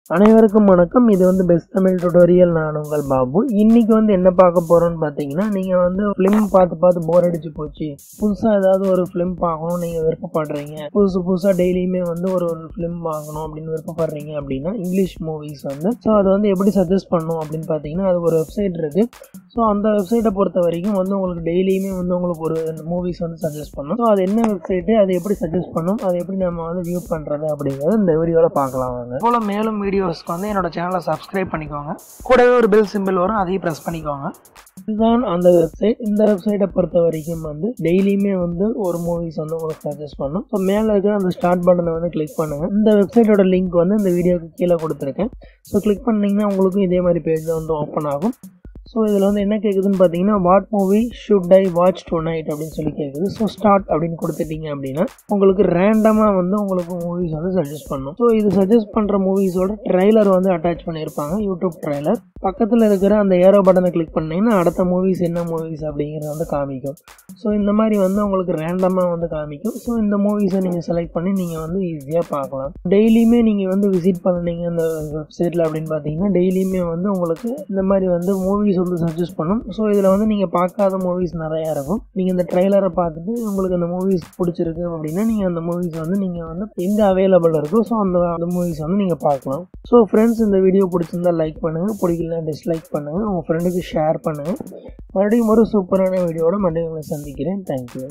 அனைவருக்கும் வணக்கம் இது வந்து பெஸ்ட் தமிழ் டுட்டோரியல் நான் உங்கள் பாபு இன்னைக்கு வந்து என்ன பார்க்க போறோம்னு பார்த்தீங்கன்னா நீங்கள் வந்து ஃபிலிம் பார்த்து பார்த்து போர் அடிச்சு போச்சு புதுசாக ஏதாவது ஒரு ஃபிலிம் பார்க்கணும் நீங்கள் விருப்பப்படுறீங்க புதுசு புதுசாக டெய்லியுமே வந்து ஒரு ஒரு ஃபிலிம் வாங்கணும் அப்படின்னு விருப்பப்படுறீங்க அப்படின்னா இங்கிலீஷ் மூவிஸ் வந்து ஸோ அது வந்து எப்படி சஜஸ்ட் பண்ணும் அப்படின்னு பார்த்தீங்கன்னா அது ஒரு வெப்சைட் இருக்குது ஸோ அந்த வெப்சைட்டை பொறுத்த வரைக்கும் வந்து உங்களுக்கு டெய்லியுமே வந்து உங்களுக்கு ஒரு மூவிஸ் வந்து சஜஸ்ட் பண்ணும் ஸோ அது என்ன வெப்சைட்டு அது எப்படி சஜஸ்ட் பண்ணும் அது எப்படி நம்ம வந்து வியூ பண்ணுறது அப்படிங்கிறது இந்த வீடியோவில் பார்க்கலாம் வாங்க போல் மேலும் வீடியோஸ்க்கு வந்து என்னோட சேனலை சப்ஸ்கிரைப் பண்ணிக்கோங்க கூடவே ஒரு பெல் சிம்பிள் வரும் அதையும் ப்ரெஸ் பண்ணிக்கோங்க இதுதான் அந்த வெப்சைட் இந்த வெப்சைட்டை பொறுத்த வரைக்கும் வந்து டெய்லியுமே வந்து ஒரு மூவிஸ் வந்து உங்களுக்கு சஜஸ்ட் பண்ணும் ஸோ மேலே இருக்கிற அந்த ஸ்டார்ட் பட்டனை வந்து கிளிக் பண்ணுங்க இந்த வெப்சைட்டோட லிங்க் வந்து இந்த வீடியோக்கு கீழே கொடுத்துருக்கேன் ஸோ கிளிக் பண்ணிங்கன்னா உங்களுக்கும் இதே மாதிரி பேஜ் வந்து ஓப்பன் ஆகும் ஸோ இதில் வந்து என்ன கேட்குதுன்னு பார்த்தீங்கன்னா what movie should I watch tonight அப்படின்னு சொல்லி கேட்குது ஸோ ஸ்டார்ட் அப்படின்னு கொடுத்துட்டீங்க அப்படின்னா உங்களுக்கு ரேண்டமாக வந்து உங்களுக்கு மூவிஸ் வந்து சஜஸ்ட் பண்ணும் ஸோ இது சஜஸ்ட் பண்ணுற மூவிஸோட ட்ரைலர் வந்து அட்டாச் பண்ணியிருப்பாங்க யூடியூப் ட்ரைலர் பக்கத்தில் இருக்கிற அந்த ஏரோ பட்டனை கிளிக் பண்ணிங்கன்னா அடுத்த மூவிஸ் என்ன மூவிஸ் அப்படிங்கிறத வந்து காமிக்கும் ஸோ இந்த மாதிரி வந்து உங்களுக்கு ரேண்டமாக வந்து காமிக்கும் ஸோ இந்த மூவிஸை நீங்கள் செலக்ட் பண்ணி நீங்கள் வந்து ஈஸியாக பார்க்கலாம் டெய்லியுமே நீங்கள் வந்து விசிட் பண்ணீங்க அந்த வெப்சைட்டில் அப்படின்னு பார்த்தீங்கன்னா டெய்லியுமே வந்து உங்களுக்கு இந்த மாதிரி வந்து மூவிஸ் வந்து சஜஸ்ட் பண்ணும் ஸோ இதில் வந்து நீங்கள் பார்க்காத மூவிஸ் நிறையா இருக்கும் நீங்கள் இந்த ட்ரெய்லரை பார்த்துட்டு உங்களுக்கு அந்த மூவிஸ் பிடிச்சிருக்கு அப்படின்னா நீங்கள் அந்த மூவிஸ் வந்து நீங்கள் வந்து எங்கே அவைலபிள் இருக்கோ ஸோ அந்த அந்த மூவிஸ் வந்து நீங்கள் பார்க்கலாம் ஸோ ஃப்ரெண்ட்ஸ் இந்த வீடியோ பிடிச்சிருந்தா லைக் பண்ணுங்கள் பிடிக்கல டிஸ்லைக் பண்ணுங்கள் உங்கள் ஃப்ரெண்டுக்கு ஷேர் பண்ணுங்கள் மறுபடியும் ஒரு சூப்பரான வீடியோட மறுபடியும் உங்களை சந்திக்கிறேன் தேங்க்யூ